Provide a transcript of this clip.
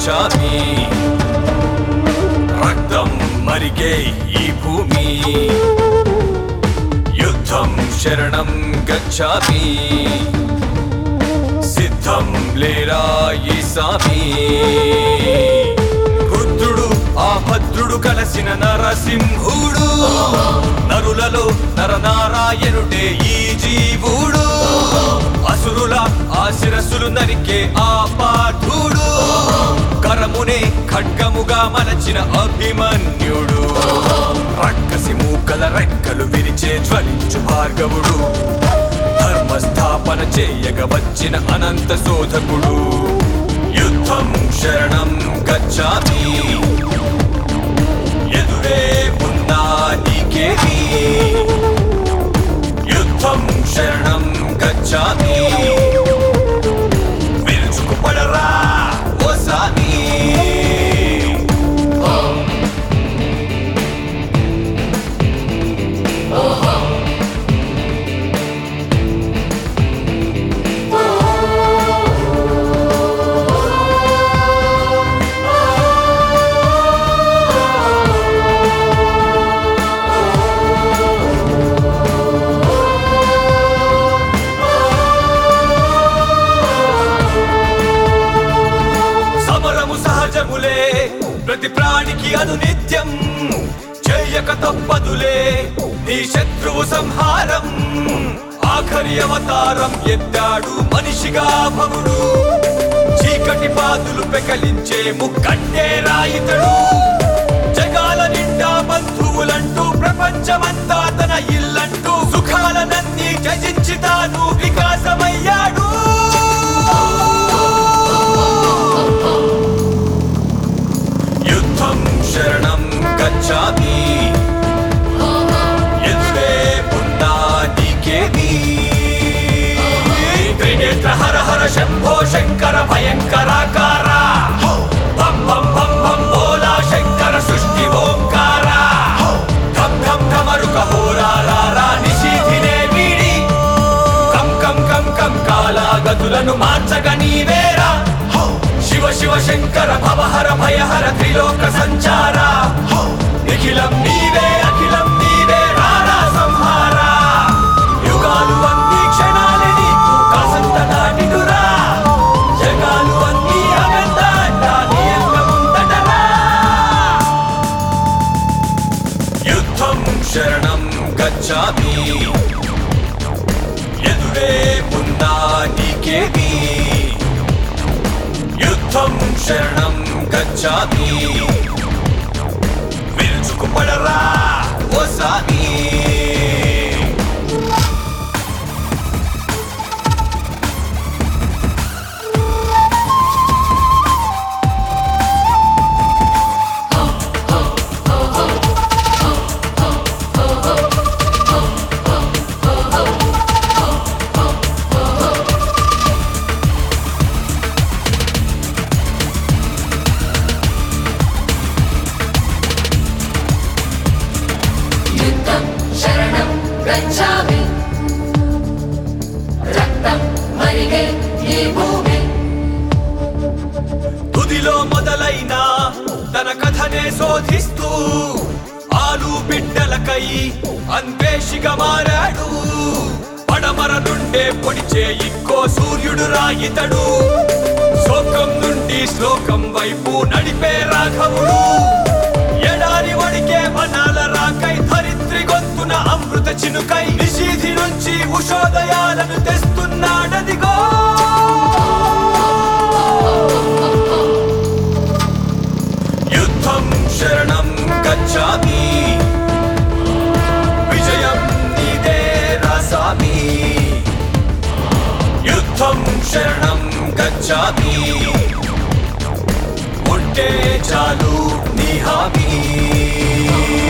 గచ్చామి రక్తం మరిగే ఈ భూమి యుద్ధం శరణం గచ్చామి సిద్ధం లేరా ఈ సామి రుద్రుడు ఆ భద్రుడు కలసిన నరసింహుడు నరులలో నరనారాయణుడే ఈ జీవుడు అసురుల ఆ శిరస్సులు నరికే ఆ పాఠుడు కరమునే ఖడ్గముగా మలచిన అభిమన్యుడు రక్కసి మూకల రెక్కలు విరిచే జ్వలించు భార్గవుడు ధర్మస్థాపన చేయగ వచ్చిన అనంత శోధకుడు యుద్ధం శరణం గచ్చామి ఎదురే ఉన్నా నీకేది యుద్ధం శరణం గచ్చామి విరుచుకుపడరా ఓ సామి సమరము సహజములే ప్రతి ప్రాణికి అనునిత్యం చేయక తప్పదులే నీ శత్రువు సంహారం ఆఖరి అవతారం ఎత్తాడు మనిషిగా భవుడు చీకటి పాదులు పెకలించే ముక్కట్టే రాయితడు జగాల నిండా బంధువులంటూ ప్రపంచమంతా తన ఇల్లంటూ సుఖాలనన్నీ త్యజించి తాను వికాసమయ్యాడు యుద్ధం శరణం గచ్చామి ఎదురే ఉన్నా నీకేది త్రినేత్ర హర హర శంభో శంకర భయంకరాకార భం భం భం భం భోలా శంకర సృష్టి ఓంకార ఢం ఢం ఢమరుక హోరారా నిశీధినే వీడి కం కం కం కం కాలాగతులను మార్చగ నీవేరా శివ శివ శంకర భవహర భయహర త్రిలోక సంచార నిఖిలం నీవే అఖిలం నీవే రారా సంహార యుగాలు అన్ని క్షణాలే నీకు కాసంత దాటిదురా జగాలు అన్ని అగందాట నీ యొక్క ముందటరా యుద్ధం శరణం గచ్చామి ఎదురే ఉన్నా నీకేది యుద్ధం శరణం గచ్చామి విరుచుకుపడరా ఓ సామి యుద్ధం శరణం గచ్చామి రక్తం మరిగే ఈ భూమి తుదిలో మొదలైన తన కథనే శోధిస్తూ ఆలు బిడ్డలకై అన్వేషిగా మారాడు పడమర నుండే పొడిచే ఇంకో సూర్యుడు రాయితడు శోకం నుండి శ్లోకం వైపు నడిపే రాఘవుడు ఎడారి వడికే వనాల రాకై ధరిత్రి గొంతున అమృత చినుకై నిషీధి నుంచి ఉషోదయాలను తెస్తున్నాడదిగో యుద్ధం శరణం గచ్చామి విజయం నీదే రాసామి యుద్ధం శరణం గచ్చామి ఉంటే చాలు నీ హామీ